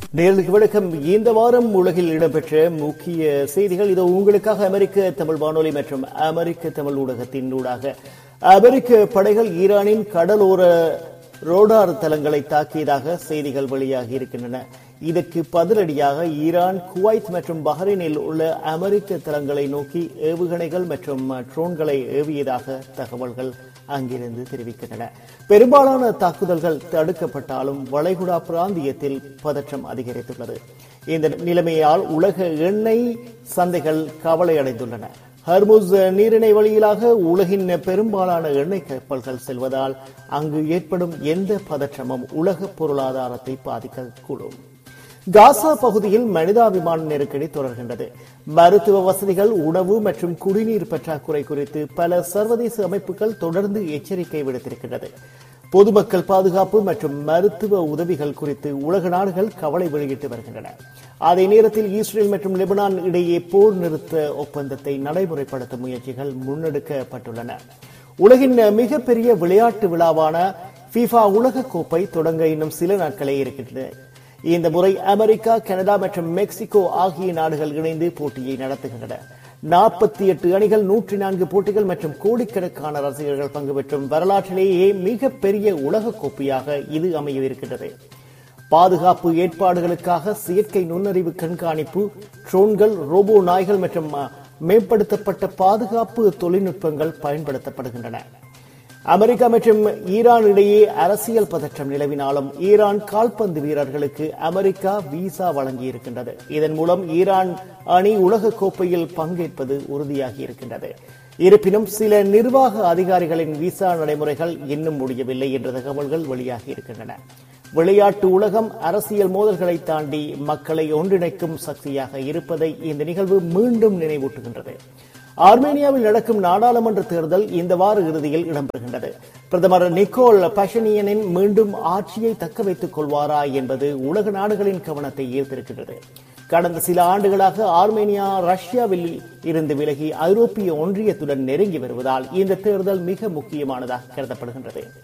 நேர்களுக்கு வணக்கம் இந்த வாரம் உலகில் இடம்பெற்ற முக்கிய செய்திகள் இது உங்களுக்காக அமெரிக்க தமிழ் வானொலி மற்றும் அமெரிக்க தமிழ் ஊடகத்தின் ஊடாக அமெரிக்க படைகள் ஈரானின் கடலோர ரோடார் தளங்களை தாக்கியதாக செய்திகள் வெளியாகி இருக்கின்றன இதற்கு பதிலடியாக ஈரான் குவைத் மற்றும் பஹ்ரைனில் உள்ள அமெரிக்க தளங்களை நோக்கி ஏவுகணைகள் மற்றும் ட்ரோன்களை ஏவியதாக தகவல்கள் அங்கிருந்து தெரிவிக்கின்றன பெரும்பாலான தாக்குதல்கள் தடுக்கப்பட்டாலும் வளைகுடா பிராந்தியத்தில் பதற்றம் அதிகரித்துள்ளது இந்த நிலைமையால் உலக எண்ணெய் சந்தைகள் கவலையடைந்துள்ளன ஹர்முஸ் நீரிணை வழியிலாக உலகின் பெரும்பாலான எண்ணெய் கப்பல்கள் செல்வதால் அங்கு ஏற்படும் எந்த பதற்றமும் உலக பொருளாதாரத்தை பாதிக்கக்கூடும் காசா பகுதியில் மனிதாபிமான நெருக்கடி தொடர்கின்றது மருத்துவ வசதிகள் உணவு மற்றும் குடிநீர் பற்றாக்குறை குறித்து பல சர்வதேச அமைப்புகள் தொடர்ந்து எச்சரிக்கை விடுத்திருக்கின்றது பொதுமக்கள் பாதுகாப்பு மற்றும் மருத்துவ உதவிகள் குறித்து உலக நாடுகள் கவலை வெளியிட்டு வருகின்றன அதே நேரத்தில் இஸ்ரேல் மற்றும் லெபனான் இடையே போர் நிறுத்த ஒப்பந்தத்தை நடைமுறைப்படுத்தும் முயற்சிகள் முன்னெடுக்கப்பட்டுள்ளன உலகின் மிகப்பெரிய விளையாட்டு விழாவான FIFA உலக கோப்பை தொடங்க இன்னும் சில நாட்களே இருக்கின்றன இந்த முறை அமெரிக்கா கனடா மற்றும் மெக்சிகோ ஆகிய நாடுகள் இணைந்து போட்டியை நடத்துகின்றன நாற்பத்தி எட்டு அணிகள் நூற்றி நான்கு போட்டிகள் மற்றும் கோடிக்கணக்கான ரசிகர்கள் பங்கு பெற்றும் வரலாற்றிலேயே மிக பெரிய உலக கோப்பையாக இது அமையவிருக்கின்றது பாதுகாப்பு ஏற்பாடுகளுக்காக செயற்கை நுண்ணறிவு கண்காணிப்பு ட்ரோன்கள் ரோபோ நாய்கள் மற்றும் மேம்படுத்தப்பட்ட பாதுகாப்பு தொழில்நுட்பங்கள் பயன்படுத்தப்படுகின்றன அமெரிக்கா மற்றும் ஈரான் இடையே அரசியல் பதற்றம் நிலவினாலும் ஈரான் கால்பந்து வீரர்களுக்கு அமெரிக்கா விசா வழங்கியிருக்கின்றது இதன் மூலம் ஈரான் அணி உலக கோப்பையில் பங்கேற்பது உறுதியாகி இருக்கின்றது இருப்பினும் சில நிர்வாக அதிகாரிகளின் விசா நடைமுறைகள் இன்னும் முடியவில்லை என்ற தகவல்கள் வெளியாகி இருக்கின்றன விளையாட்டு உலகம் அரசியல் மோதல்களை தாண்டி மக்களை ஒன்றிணைக்கும் சக்தியாக இருப்பதை இந்த நிகழ்வு மீண்டும் நினைவூட்டுகின்றது ஆர்மேனியாவில் நடக்கும் நாடாளுமன்ற தேர்தல் இந்த வார இறுதியில் இடம்பெறுகின்றது பிரதமர் நிக்கோல் பஷனியனின் மீண்டும் ஆட்சியை தக்க வைத்துக் கொள்வாரா என்பது உலக நாடுகளின் கவனத்தை ஈர்த்திருக்கின்றது கடந்த சில ஆண்டுகளாக ஆர்மேனியா ரஷ்யாவில் இருந்து விலகி ஐரோப்பிய ஒன்றியத்துடன் நெருங்கி வருவதால் இந்த தேர்தல் மிக முக்கியமானதாக கருதப்படுகின்றது